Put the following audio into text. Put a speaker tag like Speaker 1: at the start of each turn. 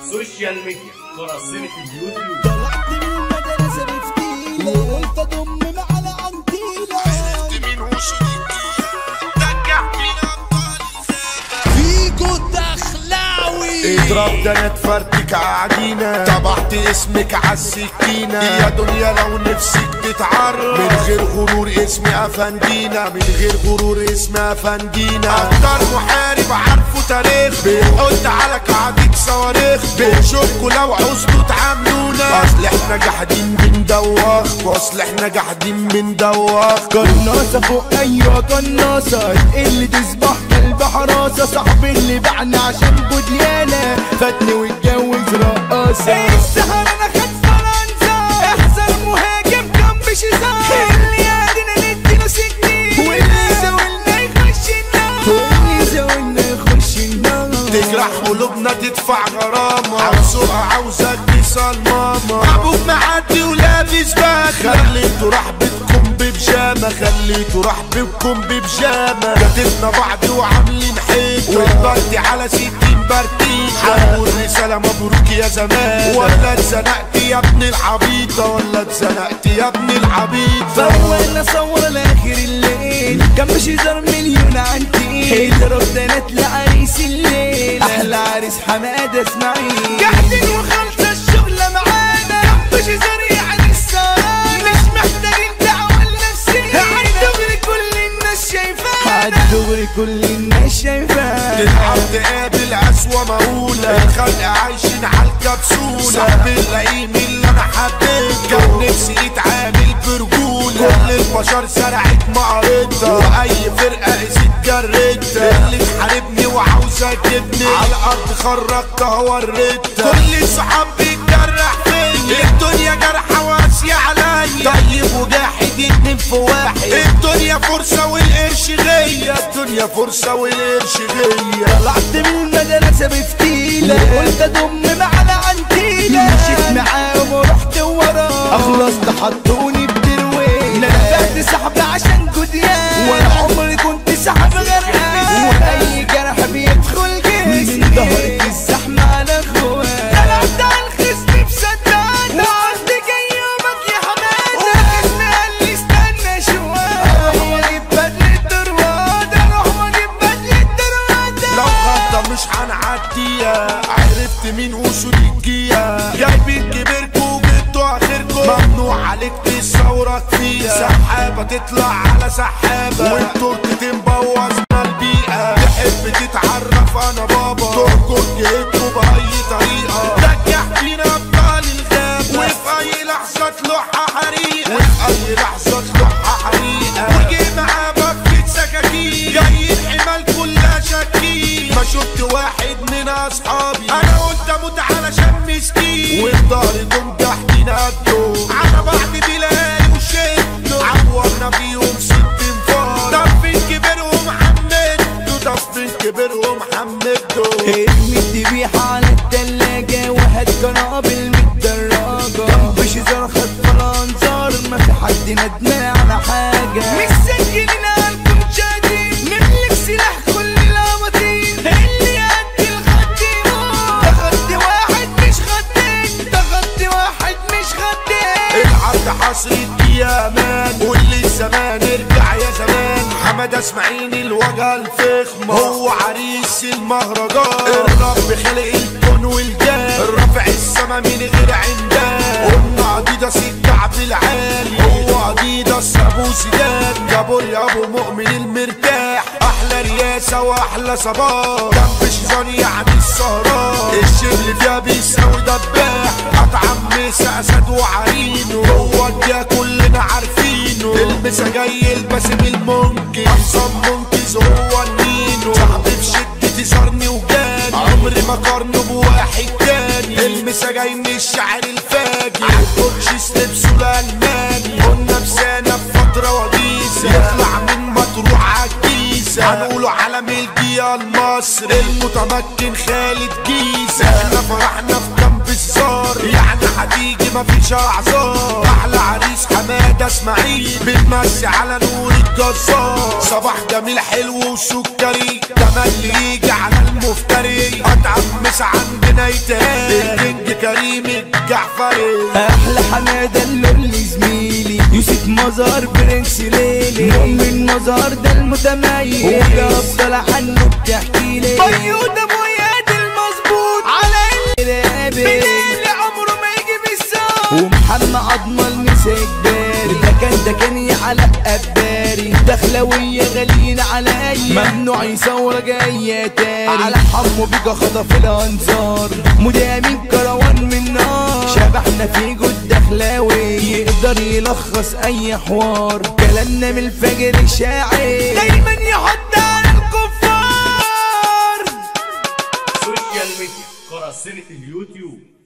Speaker 1: السوشيال ميديا قراصنة اليوتيوب
Speaker 2: طلعت من المدرسة بفتيلة وقلت اضم على عنتيلة
Speaker 3: مين هو شريكي رجعتني لأبطال
Speaker 2: فيكو دخلاوي
Speaker 3: اضرب ده انا تفرتك عجينة طبعت اسمك عالسكينة يا دنيا لو نفسك تتعرف من غير غرور اسمي افندينا من غير غرور اسمي افندينا اكتر محارب عارفه تاريخ بيحط على كعبك صواريخ بنشوفكوا لو عوزتوا تعاملونا اصل احنا جاحدين بندوخ واصل احنا جاحدين بندوخ
Speaker 2: قناصة فوق ايوه قناصة اللي تصبح كلب حراسة صاحبي اللي باعنا عشان بوديانة فاتني واتجوز رقاصة السهر انا خد فرنسا احذر مهاجم جنب شيزار اللي يادينا نديله سكين واللي زاولنا يخش النار واللي زاولنا يخش النار
Speaker 3: تجرح قلوبنا تدفع غرامة عاوزوها عاوزك تصل ماما ابوك معدي ولابس باخة خليته راح بيتكم ببجامة خليته راح بيتكم ببجامة كتبنا بعض وعاملين حيطة والبرد على ستين برتيخة هنقول رسالة مبروك يا زمان ولا اتزنقت يا ابن العبيطة ولا اتزنقت يا ابن العبيطة
Speaker 2: فاول اصور لاخر الليل كم شجر مليون عنتي ضرب دنات لعريس الليل احلى عريس حماده اسماعيل قاعدين وخلص الشغله معانا كم شجر يعني السلام مش محتاجين دعوه لنفسينا عالدغري كل الناس شايفانا عالدغري كل الناس شايفانا
Speaker 3: تلعب تقابل أسوأ مهولة الخلق عايشين على الكبسولة صاحبي اللئيم اللي أنا حبيته كان نفسي يتعامل برجولة كل البشر زرعت معرضة وأي فرقة قست جرتها اللي تحاربني وعاوزة تجيبني على الأرض خرجتها وريتها كل الصحاب بيتجرح فيا الدنيا جرحة واسية عليا طيب وجاحد اتنين في واحد الدنيا فرصة والقرش غية الدنيا فرصة والقرش غية
Speaker 2: طلعت من المدرسة بفتيلة قلت اضم على عنتيلة مشيت معاهم ورحت وراه اخلصت حطوني بدرويلة نبهت سحب عشان جديان ولا عمري كنت سحب غرقان واي جرح بيدخل جسمي من ظهرك الزحمة على اخوان طلعت على الخصم بسداد وقلت جاي يومك يا حمادة وخصمي قال لي استنى شوية اروح واجيب بدلة درواد اروح واجيب بدلة درواد
Speaker 3: لو غلطة مش هنعديها عرفت مين وشو الجية جايبين كبيركوا وجبتوا اخركوا ممنوع عليك تصورك فيها سحابة تطلع على سحابة والتورت تنبوظنا البيئة تحب تتعرف انا بابا تركض جهتكوا بأي طريقة رجع فينا ابطال الغابة وفي اي لحظة تلوحها حريقة وفي اي لحظة تلوحها حريقة وجي معاه بكة سكاكين جايين حمال كلها شاكين ما شفت واحد من اصحابي انا قلت اموت علشان مسكين وفي ظهري جم تحتين قدو على بعض بلال وشدوا عورنا فيهم ست انفار طفين كبرهم حمدوا طفين كبرهم حمدوا
Speaker 2: ارمي الذبيحة على التلاجة وهات قنابل متدرجة جنب شجر خد الانظار ما في حد ندمان على حاجة مسجلين قلبكم شادي نملك سلاح كل الاباطيل اللي قد الخط يموت ده خط واحد مش خطين ده خط واحد مش خطين
Speaker 3: العرض حصرت يا مان واللي الزمان ارجع يا زمان حمد اسماعيل الوجه الفخم هو عريس المهرجان الرب خلق الكون والجان رافع السما من غير عندان قلنا اديداس الكعب العالي هو اديداس ابو زيدان جابوا يا ابو مؤمن المرتاح احلى رياسه واحلى صباح جنب شيزان يعني السهران الشغل فيها بيساوي دباح اطعم مسا اسد وعرينه هو ده كلنا عارفينه المسا جاي الباسم المنكر احسن منكز هو النينو صاحبي في شدتي صارني وجاني عمري ما قارنه بواحد تاني المسا جاي من الشعر الفاجر عالكوتش ستيبسو الالماني قلنا بسانة في فترة وبيسة يطلع من مطروح عالكيسة هنقوله علم الجيا المصري المتمكن خالد جيزة احنا فرحنا في جنب الزار يعني هتيجي مفيش اعذار احلى عريس حماده اسماعيل بتمسي على نور الجزار صباح جميل حلو وسكري جمال اللي يجي على المفتري اتعمس عندنا يتهان
Speaker 2: مظهر برنس ليلي مؤمن مظهر ده المتميز وبيفضل عنه بتحكي لي بيوت ابو اياد المظبوط على اللي اللي عمره ما يجي بالساعة ومحمد عضمل مسك باري ده كان ده كان يا علاء قباري دخلوية غاليين عليا ممنوع يصور جاية تاني على حمو بيجا خطف الانظار مدامين كروان من نار شبحنا في جود دخلاوي يقدر يلخص اي حوار كلامنا من الفجر شاعر دايما يحط على الكفار
Speaker 1: سوشيال ميديا قراصنة اليوتيوب